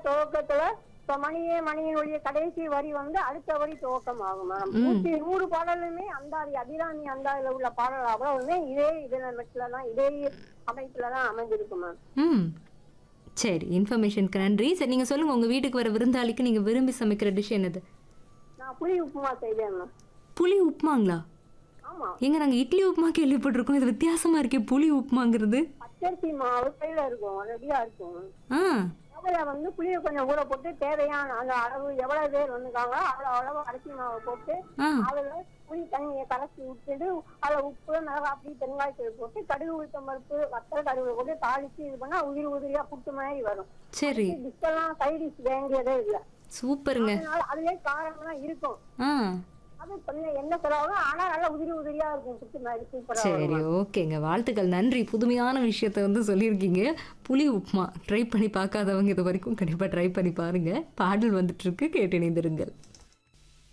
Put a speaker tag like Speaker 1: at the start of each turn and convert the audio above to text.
Speaker 1: துவக்கத்துல இப்ப மணியே மணியினுடைய கடைசி வரி வந்து அடுத்த வரி துவக்கம் ஆகும் மேம் நூத்தி நூறு பாடலுமே அந்தாதி அபிராமி அந்தாதில உள்ள பாடல் அவ்வளவுமே இதே இதுல தான் இதே அமைப்புல தான் அமைஞ்சிருக்கு மேம்
Speaker 2: ம் சரி இன்ஃபர்மேஷனுக்கு நன்றி சரி நீங்கள் சொல்லுங்கள் உங்கள் வீட்டுக்கு வர விருந்தாளிக்கு நீங்கள் விரும்பி சமைக்கிற டிஷ் என்னது
Speaker 1: நான் புளி உப்புமா செய்வேன் மேம்
Speaker 2: புளி உப்புமாங்களா
Speaker 1: ஆமா
Speaker 2: எங்க நாங்கள் இட்லி உப்புமா கேள்விப்பட்டிருக்கோம் இது வித்தியாசமா இருக்கே புளி உப்புமாங்கிறது
Speaker 1: பச்சரிசி மாவு கையில இருக்கும் ரெடியா இருக்கும்
Speaker 2: ஆ
Speaker 1: அதுல வந்து புளியை கொஞ்சம் ஊற போட்டு தேவையான அந்த அளவு எவ்வளவு பேர் வந்துருக்காங்களோ அவ்வளவு அளவு அரிசி மாவை போட்டு
Speaker 2: ஆ
Speaker 1: அதுல புளி தண்ணியை கலக்கி விட்டுட்டு அதுல உப்பு மிளகா அப்படி பெருங்காயத்தூள் போட்டு கடுகு உளுத்தம் பருப்பு வத்தல் கடுகு போட்டு தாளிச்சு இது பண்ணா உதிரி உதிரியா புட்டு மாதிரி வரும்
Speaker 2: சரி
Speaker 1: டிஷ்ஷெல்லாம் சைடிஷ் வேண்டியதே இல்ல
Speaker 2: சூப்பருங்க
Speaker 1: அதனால அதுலயே காரம்லாம் இருக்கும்
Speaker 2: ஆ
Speaker 1: அது கொஞ்சம் என்ன செலவாகும் ஆனா நல்லா உதிரி உதிரியா இருக்கும் புட்டு மாதிரி சூப்பரா
Speaker 2: சரி ஓகேங்க வாழ்த்துக்கள் நன்றி புதுமையான விஷயத்த வந்து சொல்லியிருக்கீங்க புளி உப்புமா ட்ரை பண்ணி பார்க்காதவங்க இது வரைக்கும் கண்டிப்பாக ட்ரை பண்ணி பாருங்க பாடல் வந்துட்டு இருக்கு கேட்டு இணைந்திருங்கள்